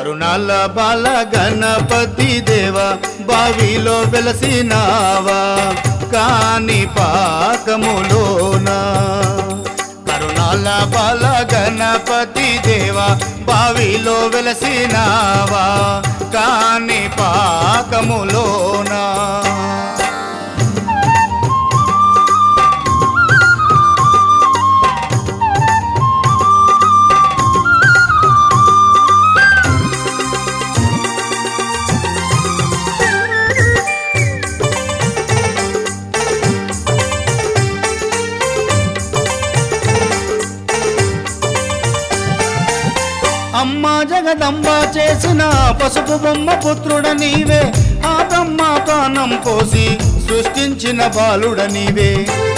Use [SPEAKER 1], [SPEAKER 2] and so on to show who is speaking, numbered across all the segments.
[SPEAKER 1] కరుణాల బాల గణపతి దేవ బావిలో వెలసినావా కాని పాకములోన కరుణాల బాల గణపతి దేవ బావిలో వెలసినావా కాని పాకములోనా అమ్మ జగదంబ చేసిన పసుపు బొమ్మ పుత్రుడ నీవే ఆ బ్రహ్మ ప్రాణం పోసి సృష్టించిన బాలుడ నీవే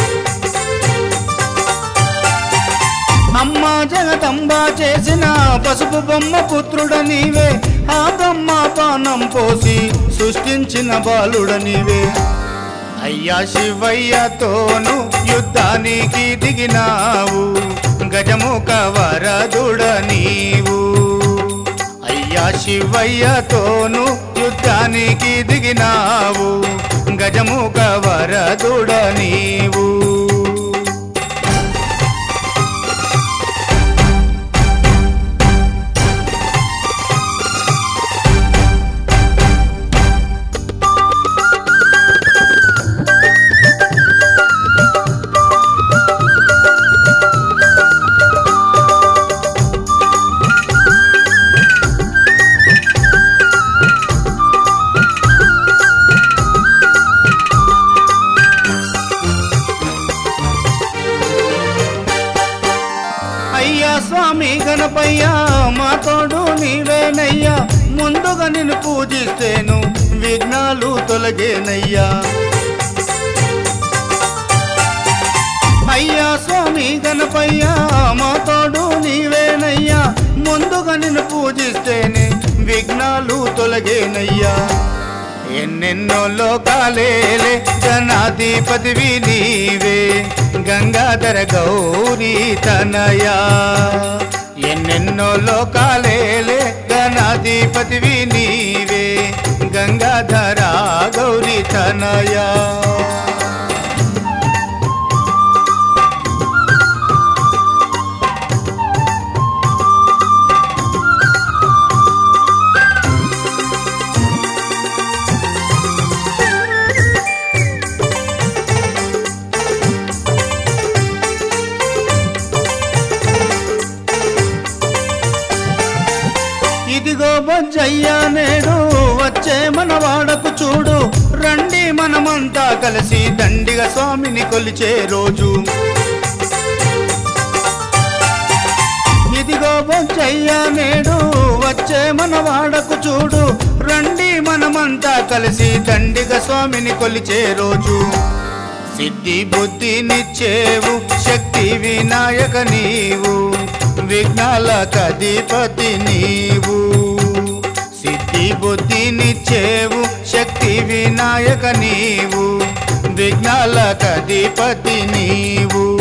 [SPEAKER 1] అమ్మ జగదంబ చేసిన పసుపు బొమ్మ పుత్రుడ నీవే ఆ బ్రహ్మ ప్రాణం పోసి సృష్టించిన బాలుడ నీవే అయ్యా శివయ్యతోను యుద్ధానికి దిగినావు గజముఖ వరదుడ నీవు అయ్యా శివయ్యతోను యుద్ధానికి దిగినావు గజముఖ వరదుడ నీవు అయ్యా స్వామి గణపయ్య మా తోడు నీవేనయ్యా ముందుగా నిన్ను పూజిస్తేను విఘ్నాలు తొలగేనయ్యా అయ్యా స్వామి గణపయ్య మా తోడు నీవేనయ్యా ముందుగా నిన్ను పూజిస్తేనే విఘ్నాలు తొలగేనయ్యా ఎన్నెన్నో లోకాలేలే గణాధిపతివి నీవే గంగాధర గౌరీ తనయా ఎన్నెన్నో లోకాలేలే గణాధిపతివి నీవే గంగాధర గౌరీ తనయా ఇదిగో బొజ్జయ్యా నేడు వచ్చే మన వాడకు చూడు రండి మనమంతా కలిసి దండిగా స్వామిని కొలిచే రోజు ఇదిగో బొజ్జయ్యా నేడు వచ్చే మన వాడకు చూడు రండి మనమంతా కలిసి దండిగా స్వామిని కొలిచే రోజు సిద్ధి బుద్ధినిచ్చేవు శక్తి వినాయక నీవు విఘ్నాల కధిపతి నీవు సిద్ధి బుద్ధినిచ్చేవు శక్తి వినాయక నీవు విఘ్నాల కధిపతి నీవు